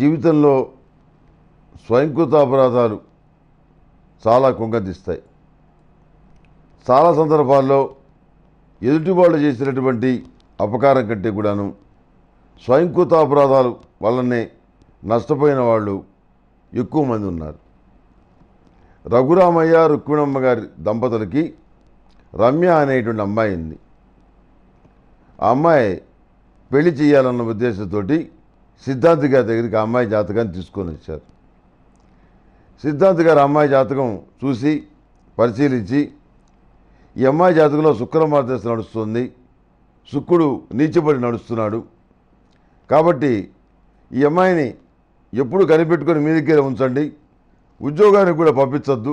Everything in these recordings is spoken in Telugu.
జీవితంలో స్వయంకృత అపరాధాలు చాలా కుంగదీస్తాయి చాలా సందర్భాల్లో ఎదుటి వాళ్ళు చేసినటువంటి అపకారం కంటే కూడాను స్వయంకృత అపరాధాలు వల్లనే నష్టపోయిన వాళ్ళు ఎక్కువ మంది ఉన్నారు రఘురామయ్య రుక్మిణమ్మ గారి దంపతులకి రమ్య అనేటువంటి అమ్మాయి ఉంది ఆ అమ్మాయి పెళ్లి చేయాలన్న ఉద్దేశంతో సిద్ధాంత్ గారి దగ్గరికి ఆ అమ్మాయి జాతకాన్ని తీసుకొని వచ్చారు సిద్ధాంత్ గారు అమ్మాయి జాతకం చూసి పరిశీలించి ఈ అమ్మాయి జాతకంలో శుక్రమార్దశ నడుస్తుంది శుక్రుడు నీచబడి నడుస్తున్నాడు కాబట్టి ఈ అమ్మాయిని ఎప్పుడు కనిపెట్టుకొని మీ దగ్గర ఉంచండి ఉద్యోగానికి కూడా పంపించొద్దు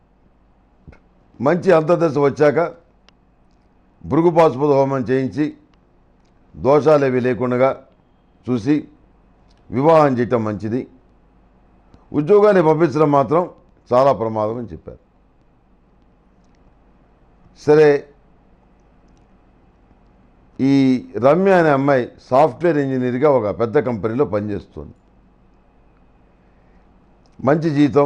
మంచి అంతర్దశ వచ్చాక భృగుపాశుపద హోమం చేయించి దోషాలేవి లేకుండా చూసి వివాహం చేయటం మంచిది ఉద్యోగాన్ని పంపించడం మాత్రం చాలా ప్రమాదం అని చెప్పారు సరే ఈ రమ్య అనే అమ్మాయి సాఫ్ట్వేర్ ఇంజనీర్గా ఒక పెద్ద కంపెనీలో పనిచేస్తుంది మంచి జీతం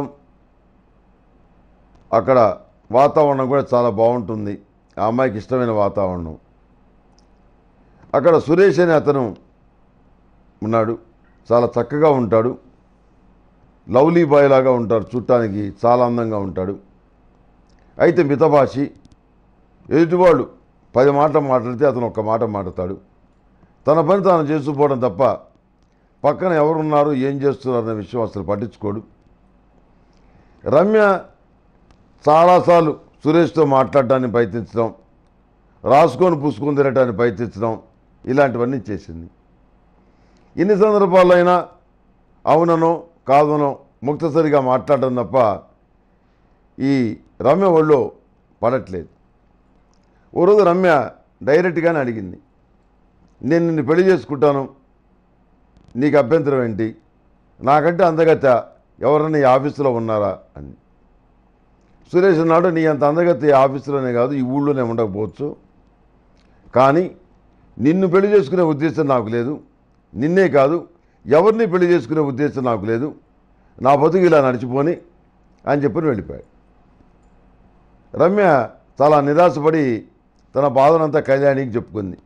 అక్కడ వాతావరణం కూడా చాలా బాగుంటుంది ఆ అమ్మాయికి ఇష్టమైన వాతావరణం అక్కడ సురేష్ అనే అతను ఉన్నాడు చాలా చక్కగా ఉంటాడు లవ్లీ బాయ్ లాగా ఉంటాడు చూడటానికి చాలా అందంగా ఉంటాడు అయితే మితభాషి ఎదుటివాళ్ళు పది మాటలు మాట్లాడితే అతను ఒక్క మాట మాట్లాడతాడు తన పని తాను చేసుకుపోవడం తప్ప పక్కన ఎవరున్నారు ఏం చేస్తున్నారు అనే విషయం అసలు పట్టించుకోడు రమ్య చాలాసార్లు సురేష్తో మాట్లాడటానికి ప్రయత్నించడం రాసుకొని పూసుకొని తినటానికి ప్రయత్నించడం ఇలాంటివన్నీ చేసింది ఎన్ని సందర్భాల్లో అయినా అవుననో కాదనో ముక్తసరిగా మాట్లాడడం తప్ప ఈ రమ్య ఒళ్ళో పడట్లేదు ఓ రోజు రమ్య డైరెక్ట్గానే అడిగింది నేను నిన్ను పెళ్లి చేసుకుంటాను నీకు అభ్యంతరం ఏంటి నాకంటే అందగత్త ఎవరన్నా ఈ ఆఫీసులో ఉన్నారా అని సురేష్ అన్నాడు నీ అంత అందగత్త ఈ ఆఫీసులోనే కాదు ఈ ఊళ్ళోనే ఉండకపోవచ్చు కానీ నిన్ను పెళ్లి చేసుకునే ఉద్దేశం నాకు లేదు నిన్నే కాదు ఎవరిని పెళ్లి చేసుకునే ఉద్దేశం నాకు లేదు నా బతుకు ఇలా నడిచిపోని అని చెప్పి వెళ్ళిపోయాడు రమ్య చాలా నిరాశపడి తన బాధనంతా కళ్యాణికి చెప్పుకుంది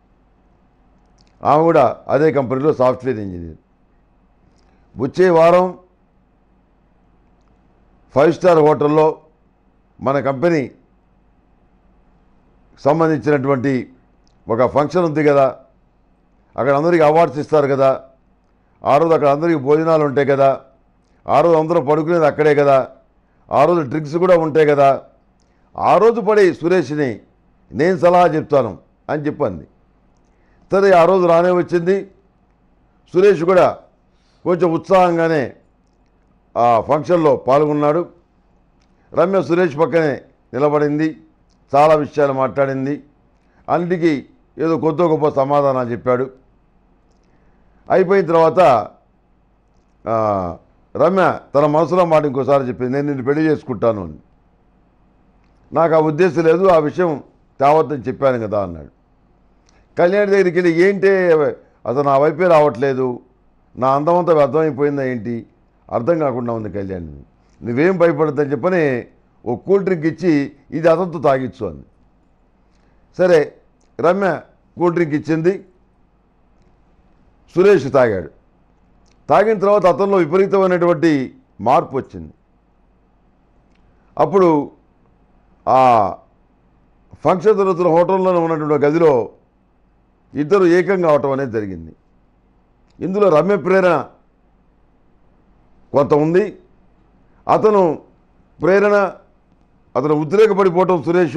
ఆమె కూడా అదే కంపెనీలో సాఫ్ట్వేర్ ఇంజనీర్ వచ్చే వారం ఫైవ్ స్టార్ హోటల్లో మన కంపెనీ సంబంధించినటువంటి ఒక ఫంక్షన్ ఉంది కదా అక్కడ అందరికీ అవార్డ్స్ ఇస్తారు కదా ఆ రోజు అక్కడ అందరికీ భోజనాలు ఉంటాయి కదా ఆ రోజు అందరూ పడుకునేది అక్కడే కదా ఆ రోజు డ్రింక్స్ కూడా ఉంటాయి కదా ఆ రోజు పడి సురేష్ని నేను సలహా చెప్తాను అని చెప్పింది సరే ఆ రోజు రానే వచ్చింది సురేష్ కూడా కొంచెం ఉత్సాహంగానే ఆ ఫంక్షన్లో పాల్గొన్నాడు రమ్య సురేష్ పక్కనే నిలబడింది చాలా విషయాలు మాట్లాడింది అన్నిటికీ ఏదో కొత్త గొప్ప సమాధానాలు చెప్పాడు అయిపోయిన తర్వాత ఆ, రమ్య తన మనసులో మాట ఇంకోసారి చెప్పింది నేను నిన్ను పెళ్లి చేసుకుంటాను అని నాకు ఆ ఉద్దేశం లేదు ఆ విషయం తేవద్దని చెప్పాను కదా అన్నాడు కళ్యాణి దగ్గరికి వెళ్ళి ఏంటి అతను నా వైపే రావట్లేదు నా అందమంతా వ్యర్థమైపోయిందా ఏంటి అర్థం కాకుండా ఉంది కళ్యాణి నువ్వేం భయపడద్దని చెప్పని ఓ కూల్ డ్రింక్ ఇచ్చి ఇది అతనితో తాగిచ్చు అంది సరే రమ్య కూల్ డ్రింక్ ఇచ్చింది సురేష్ తాగాడు తాగిన తర్వాత అతనిలో విపరీతమైనటువంటి మార్పు వచ్చింది అప్పుడు ఆ ఫంక్షన్ జరుగుతున్న హోటల్లోనే ఉన్నటువంటి ఒక గదిలో ఇద్దరు ఏకంగా అవటం అనేది జరిగింది ఇందులో రమ్య ప్రేరణ కొంత ఉంది అతను ప్రేరణ అతను ఉద్రేకపడిపోవటం సురేష్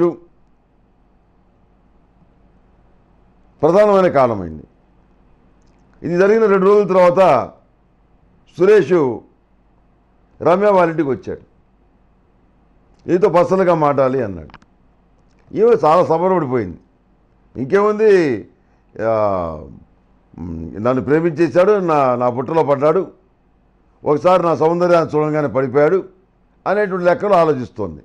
ప్రధానమైన కారణమైంది ఇది జరిగిన రెండు రోజుల తర్వాత సురేష్ రమ్య వాళ్ళ ఇంటికి వచ్చాడు నీతో పర్సనల్గా మాట్లాడాలి అన్నాడు ఈమె చాలా సమరపడిపోయింది ఇంకేముంది ఆ, మ్, నన్ను ప్రేమించేశాడు నా నా పుట్టలో పడ్డాడు ఒకసారి నా సౌందర్యాన్ని చూడంగానే పడిపోయాడు అనేటువంటి లెక్కలు ఆలోచిస్తోంది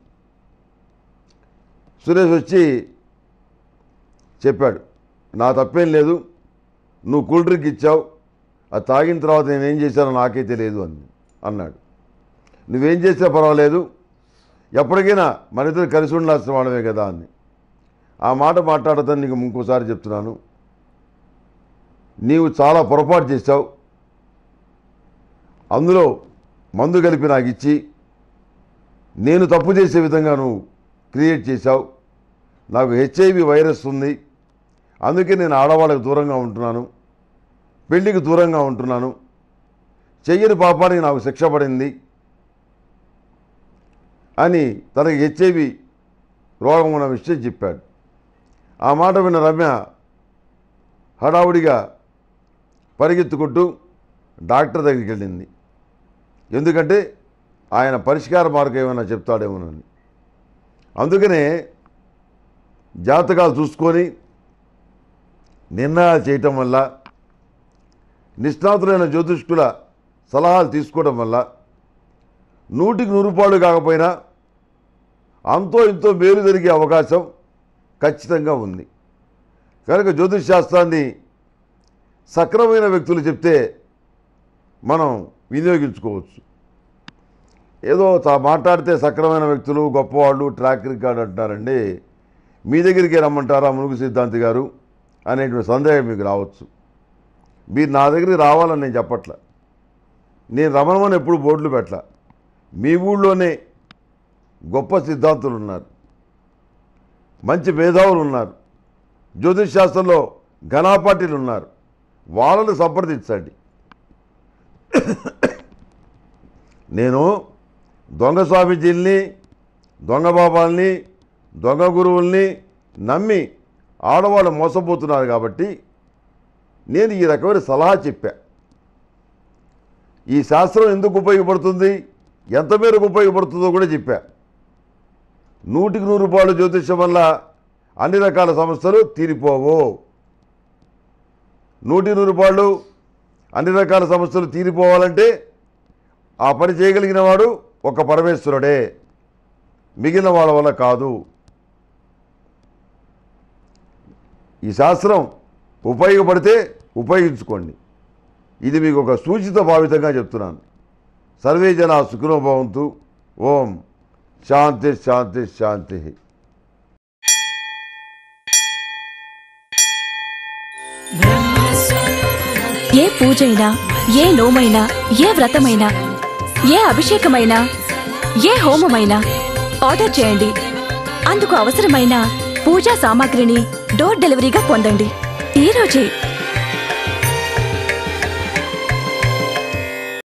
సురేష్ వచ్చి చెప్పాడు నా తప్పేం లేదు నువ్వు కూల్ డ్రింక్ ఇచ్చావు అది తాగిన తర్వాత నేనేం చేశానో నాకే తెలియదు అని అన్నాడు నువ్వేం చేసినా పర్వాలేదు ఎప్పటికైనా మన ఇద్దరు కలిసి ఉండాల్సిన వాళ్ళమే కదా అని ఆ మాట మాట్లాడతాను నీకు ఇంకోసారి చెప్తున్నాను నీవు చాలా పొరపాటు చేశావు అందులో మందు కలిపి నాకు ఇచ్చి నేను తప్పు చేసే విధంగా నువ్వు క్రియేట్ చేశావు నాకు హెచ్ఐవి వైరస్ ఉంది అందుకే నేను ఆడవాళ్ళకి దూరంగా ఉంటున్నాను పెళ్లికి దూరంగా ఉంటున్నాను చెయ్యని పాపానికి నాకు శిక్ష పడింది అని తనకి హెచ్ఐవి రోగం ఉన్న విషయం చెప్పాడు ఆ మాట విన్న రమ్య హడావుడిగా పరిగెత్తుకుంటూ డాక్టర్ దగ్గరికి వెళ్ళింది ఎందుకంటే ఆయన పరిష్కార మార్గం ఏమైనా చెప్తాడేమోనని అందుకనే జాతకాలు చూసుకొని నిర్ణయాలు చేయటం వల్ల నిష్ణాతులైన జ్యోతిష్కుల సలహాలు తీసుకోవడం వల్ల నూటికి నూరు రూపాయలు కాకపోయినా అంతో ఇంతో మేలు జరిగే అవకాశం ఖచ్చితంగా ఉంది కనుక జ్యోతిష్ శాస్త్రాన్ని సక్రమైన వ్యక్తులు చెప్తే మనం వినియోగించుకోవచ్చు ఏదో తా- మాట్లాడితే సక్రమైన వ్యక్తులు గొప్పవాళ్ళు ట్రాక్ రికార్డ్ అంటారండి మీ దగ్గరికి రమ్మంటారా మునుగు సిద్ధాంతి గారు అనేటువంటి సందేహం మీకు రావచ్చు మీరు నా దగ్గరికి రావాలని నేను చెప్పట్ల నేను రమణమని ఎప్పుడు బోర్డులు పెట్టల మీ ఊళ్ళోనే గొప్ప సిద్ధాంతులు ఉన్నారు మంచి మేధావులు ఉన్నారు జ్యోతిష్ శాస్త్రంలో ఘనాపాటీలు ఉన్నారు వాళ్ళని సంప్రదించండి నేను దొంగ స్వామీజీల్ని దొంగ బాబాల్ని దొంగ గురువుల్ని నమ్మి ఆడవాళ్ళు మోసపోతున్నారు కాబట్టి నేను ఈ రకమైన సలహా చెప్పా ఈ శాస్త్రం ఎందుకు ఉపయోగపడుతుంది ఎంత మేరకు ఉపయోగపడుతుందో కూడా చెప్పా నూటికి నూరు రూపాయలు జ్యోతిష్యం వల్ల అన్ని రకాల సమస్యలు తీరిపోవు నూటి నూరు రూపాయలు అన్ని రకాల సమస్యలు తీరిపోవాలంటే ఆ పని చేయగలిగిన వాడు ఒక పరమేశ్వరుడే మిగిలిన వాళ్ళ వల్ల కాదు ఈ శాస్త్రం ఉపయోగపడితే ఉపయోగించుకోండి ఇది మీకు ఒక సూచిత భావితంగా చెప్తున్నాను సర్వే జన సుఖినో భవంతు ఓం శాంతి శాంతి శాంతి ఏ పూజైనా ఏ నోమైనా ఏ వ్రతమైనా ఏ అభిషేకమైనా ఏ హోమమైనా ఆర్డర్ చేయండి అందుకు అవసరమైన పూజా సామాగ్రిని డోర్ డెలివరీగా పొందండి ఈ రోజే